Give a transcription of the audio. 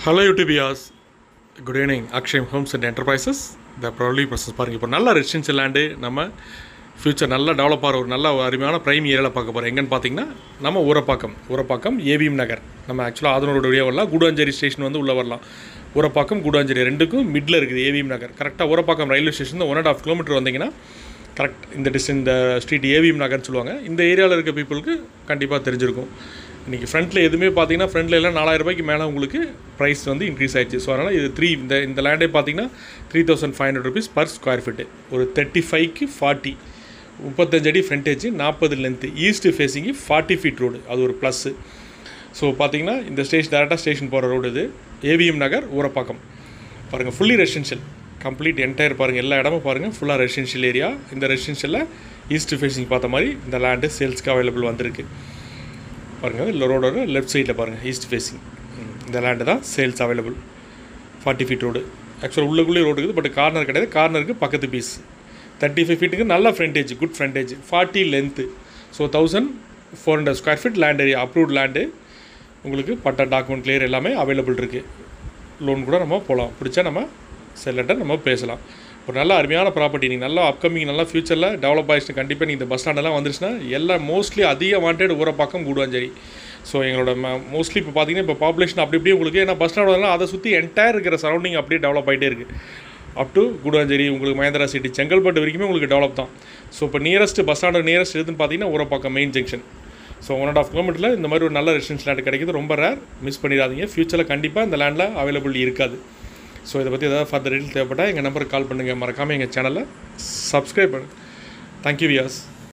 hello யூடிபியாஸ் good evening Akshayam homes and enterprises the probably process பாருங்கள் இப்போ நல்ல ரெசிடென்ஷியல் லேண்டு நம்ம ஃப்யூச்சர் நல்லா டெவலப் ஆகிற ஒரு நல்ல ஒரு அருமையான ப்ரைம் ஏரியாவில் பார்க்க போகிறோம் எங்கன்னு பார்த்தீங்கன்னா நம்ம ஊரப்பாக்கம் ஊரப்பாக்கம் ஏவிஎம் நகர் நம்ம ஆக்சுவலாக அதனோட வழியாக வரலாம் கூடாஞ்சேரி ஸ்டேஷன் வந்து உள்ளே வரலாம் ஊரப்பாக்கம் கூடாஞ்சேரி ரெண்டுக்கும் மிடில் இருக்குது ஏவிஎம் நகர் கரெக்டாக Urapakkam railway station one and half kilometre வந்தீங்கன்னா கரெக்ட் இந்த டிஸ் இந்த ஸ்ட்ரீட் ஏவிஎம் நகர்னு சொல்லுவாங்க இந்த ஏரியாவில் இருக்க பீப்புளுக்கு கண்டிப்பாக தெரிஞ்சிருக்கும் இன்றைக்கி ஃப்ரண்ட்டில் எதுவுமே பார்த்தீங்கன்னா ஃப்ரண்ட்டில் எல்லாம் நாலாயிரம் ரூபாய்க்கு மேலே உங்களுக்கு ப்ரைஸ் வந்து இன்க்ரீஸ் ஆயிடுச்சு ஸோ அதனால் இது த்ரீ இந்த இந்த லேண்டே பார்த்தீங்கன்னா three thousand five hundred rupees per square feet ஒரு தேர்ட்டி ஃபைவ்க்கு ஃபார்ட்டி முப்பத்தஞ்சு அடி ஃப்ரண்டேஜ் நாற்பது length east facing forty feet road அது ஒரு ப்ளஸ்ஸு ஸோ பார்த்தீங்கன்னா இந்த ஸ்டேஷன் டேரெக்டாக ஸ்டேஷன் போகிற ரோடு இது ஏவிஎம் நகர் ஊரப்பாக்கம் பாருங்கள் ஃபுல்லி ரெசிடென்ஷியல் கம்ப்ளீட் என்டையர் பாருங்கள் எல்லா இடமும் பாருங்கள் ஃபுல்லாக ரெசிடென்ஷியல் ஏரியா இந்த ரெசிடென்ஷியலில் ஈஸ்ட் ஃபேஸிங் பார்த்த மாதிரி இந்த லேண்டு சேல்ஸ்க்கு அவைலபிள் வந்திருக்கு பாருங்கள் இல்லை ரோடோட லெஃப்ட் சைடில் பாருங்கள் ஈஸ்ட் ஃபேஸிங் இந்த லேண்டு தான் sales available forty feet road ஆக்சுவலாக உள்ளுக்குள்ளே ரோடு இருக்குது பட் கார்னர் கிடையாது கார்னருக்கு பக்கத்து பீஸ் தேர்ட்டி ஃபைவ் ஃபீட்டுக்கு நல்ல frontage good frontage forty length so thousand four hundred square feet land area approved land உங்களுக்கு பட்டா டாக்குமெண்ட் கிளியர் எல்லாமே அவைலபிள் இருக்குது லோன் கூட நம்ம போகலாம் பிடிச்சா நம்ம செல்லட்ட நம்ம பேசலாம் ஒரு நல்ல அருமையான ப்ராப்பர்ட்டி நீங்கள் நல்லா அப்கமிங் நல்லா ஃபியூச்சரில் டெவலப் ஆகிடுச்சு கண்டிப்பாக நீங்கள் இந்த பஸ் ஸ்டாண்டெல்லாம் வந்துருச்சுன்னா எல்லாம் மோஸ்ட்லி அதிக வாண்டட் ஊரப்பாக்கம் கூடுவாஞ்சேரி ஸோ எங்களோட மோஸ்ட்லி இப்போ பார்த்தீங்கன்னா இப்போ பாப்புலேஷன் அப்படி இப்படியே உங்களுக்கு ஏன்னா பஸ் ஸ்டாண்ட் அதை சுற்றி என்டையர் இருக்கிற சரௌண்டிங் அப்படியே டெவலப் ஆகிட்டே இருக்குது அப் டு குடாஞ்சேரி உங்களுக்கு மகேந்திரா சிட்டி செங்கல்பட்டு வரைக்குமே உங்களுக்கு டெவலப் தான் ஸோ இப்போ நியரஸ்ட் பஸ் ஸ்டாண்டு நியரஸ்ட் எதுன்னு பார்த்தீங்கன்னா Urapakkam main junction so one and half கிலோமீட்டரில் இந்த மாதிரி ஒரு நல்ல ரெசிடென்ஸ் லேண்ட் கிடைக்கிறது ரொம்ப ரேர் மிஸ் பண்ணிடாதீங்க ஃபியூச்சரில் கண்டிப்பாக இந்த லேண்டில் அவைலபிள் இருக்காது ஸோ இதை பற்றி ஏதாவது ஃபர்தர் டீட்டெயில் தேவைப்பட்டால் எங்கள் நம்பருக்கு கால் பண்ணுங்கள் மறக்காமல் எங்கள் சேனலை சப்ஸ்கிரைப் பண்ணுங்கள் தேங்க்யூ வியாஸ்